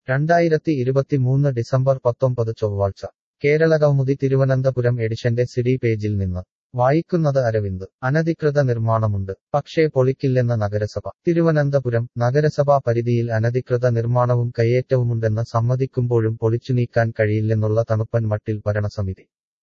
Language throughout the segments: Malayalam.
രണ്ടായിരത്തി ഇരുപത്തിമൂന്ന് ഡിസംബർ പത്തൊമ്പത് ചൊവ്വാഴ്ച കേരള കൗമുദി തിരുവനന്തപുരം എഡിഷന്റെ സിഡി പേജിൽ നിന്ന് വായിക്കുന്നത് അരവിന്ദ് അനധികൃത നിർമ്മാണമുണ്ട് പക്ഷേ പൊളിക്കില്ലെന്ന നഗരസഭ തിരുവനന്തപുരം നഗരസഭാ പരിധിയിൽ അനധികൃത നിർമ്മാണവും കയ്യേറ്റവുമുണ്ടെന്ന് സമ്മതിക്കുമ്പോഴും പൊളിച്ചുനീക്കാൻ കഴിയില്ലെന്നുള്ള തണുപ്പൻ മട്ടിൽ ഭരണസമിതി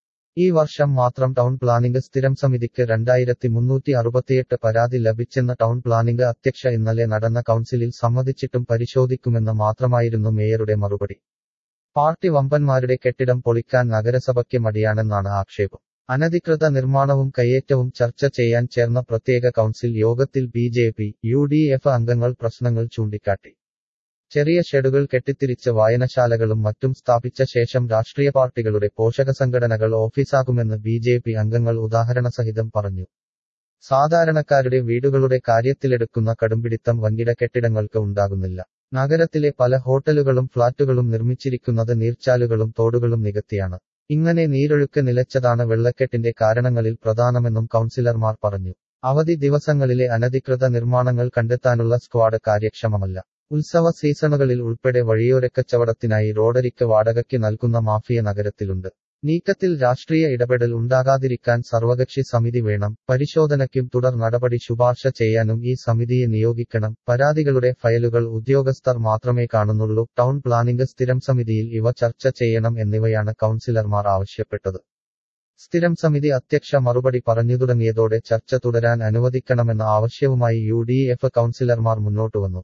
ഈ വർഷം മാത്രം ടൗൺ പ്ലാനിംഗ് സ്ഥിരം സമിതിക്ക് രണ്ടായിരത്തി മുന്നൂറ്റി അറുപത്തിയെട്ട് പരാതി ലഭിച്ചെന്ന് ടൗൺ പ്ലാനിംഗ് അധ്യക്ഷ ഇന്നലെ നടന്ന കൗൺസിലിൽ സമ്മതിച്ചിട്ടും പരിശോധിക്കുമെന്ന് മാത്രമായിരുന്നു മേയറുടെ മറുപടി പാർട്ടി വമ്പന്മാരുടെ കെട്ടിടം പൊളിക്കാൻ നഗരസഭയ്ക്ക് മടിയാണെന്നാണ് ആക്ഷേപം അനധികൃത നിർമ്മാണവും കയ്യേറ്റവും ചർച്ച ചെയ്യാൻ ചേർന്ന പ്രത്യേക കൗൺസിൽ യോഗത്തിൽ B J P U D F അംഗങ്ങൾ പ്രശ്നങ്ങൾ ചൂണ്ടിക്കാട്ടി ചെറിയ ഷെഡുകൾ കെട്ടിത്തിരിച്ച് വായനശാലകളും മറ്റും സ്ഥാപിച്ച ശേഷം രാഷ്ട്രീയ പാർട്ടികളുടെ പോഷക സംഘടനകൾ ഓഫീസാകുമെന്ന് ബി ജെ പി അംഗങ്ങൾ ഉദാഹരണസഹിതം പറഞ്ഞു സാധാരണക്കാരുടെ വീടുകളുടെ കാര്യത്തിലെടുക്കുന്ന കടുംപിടിത്തം വൻകിട കെട്ടിടങ്ങൾക്ക് ഉണ്ടാകുന്നില്ല നഗരത്തിലെ പല ഹോട്ടലുകളും ഫ്ളാറ്റുകളും നിർമ്മിച്ചിരിക്കുന്നത് നീർച്ചാലുകളും തോടുകളും നികത്തിയാണ് ഇങ്ങനെ നീരൊഴുക്ക് നിലച്ചതാണ് വെള്ളക്കെട്ടിന്റെ കാരണങ്ങളിൽ പ്രധാനമെന്നും കൗൺസിലർമാർ പറഞ്ഞു അവധി ദിവസങ്ങളിലെ അനധികൃത നിർമ്മാണങ്ങൾ കണ്ടെത്താനുള്ള സ്ക്വാഡ് കാര്യക്ഷമമല്ല ഉത്സവ സീസണുകളിൽ ഉൾപ്പെടെ വഴിയോരക്കച്ചവടത്തിനായി റോഡരിക്ക് വാടകയ്ക്ക് നൽകുന്ന മാഫിയ നഗരത്തിലുണ്ട് നീക്കത്തിൽ രാഷ്ട്രീയ ഇടപെടൽ ഉണ്ടാകാതിരിക്കാൻ സർവകക്ഷി സമിതി വേണം പരിശോധനയ്ക്കും തുടർ നടപടി ശുപാർശ ചെയ്യാനും ഈ സമിതിയെ നിയോഗിക്കണം പരാതികളുടെ ഫയലുകൾ ഉദ്യോഗസ്ഥർ മാത്രമേ കാണുന്നുള്ളൂ ടൗൺ പ്ലാനിംഗ് സ്ഥിരം സമിതിയിൽ ഇവ ചർച്ച ചെയ്യണം എന്നിവയാണ് കൗൺസിലർമാർ ആവശ്യപ്പെട്ടത് സ്ഥിരം സമിതി അധ്യക്ഷ മറുപടി പറഞ്ഞു തുടങ്ങിയതോടെ ചർച്ച തുടരാൻ അനുവദിക്കണമെന്ന ആവശ്യവുമായി യു ഡി എഫ് കൗൺസിലർമാർ മുന്നോട്ടു വന്നു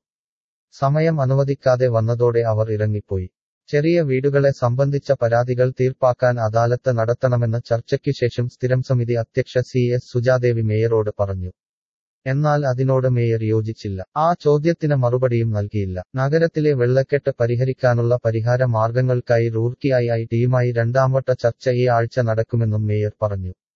സമയം അനുവദിക്കാതെ വന്നതോടെ അവർ ഇറങ്ങിപ്പോയി ചെറിയ വീടുകളെ സംബന്ധിച്ച പരാതികൾ തീർപ്പാക്കാൻ അദാലത്ത് നടത്തണമെന്ന ചർച്ചയ്ക്കു ശേഷം സ്ഥിരം സമിതി അധ്യക്ഷ സി എസ് സുജാദേവി മേയറോട് പറഞ്ഞു എന്നാൽ അതിനോട് മേയർ യോജിച്ചില്ല ആ ചോദ്യത്തിന് മറുപടിയും നൽകിയില്ല നഗരത്തിലെ വെള്ളക്കെട്ട് പരിഹരിക്കാനുള്ള പരിഹാര മാർഗങ്ങൾക്കായി റൂർക്കിയായി ടീമായി രണ്ടാംവട്ട ചർച്ച ഈ ആഴ്ച നടക്കുമെന്നും മേയർ പറഞ്ഞു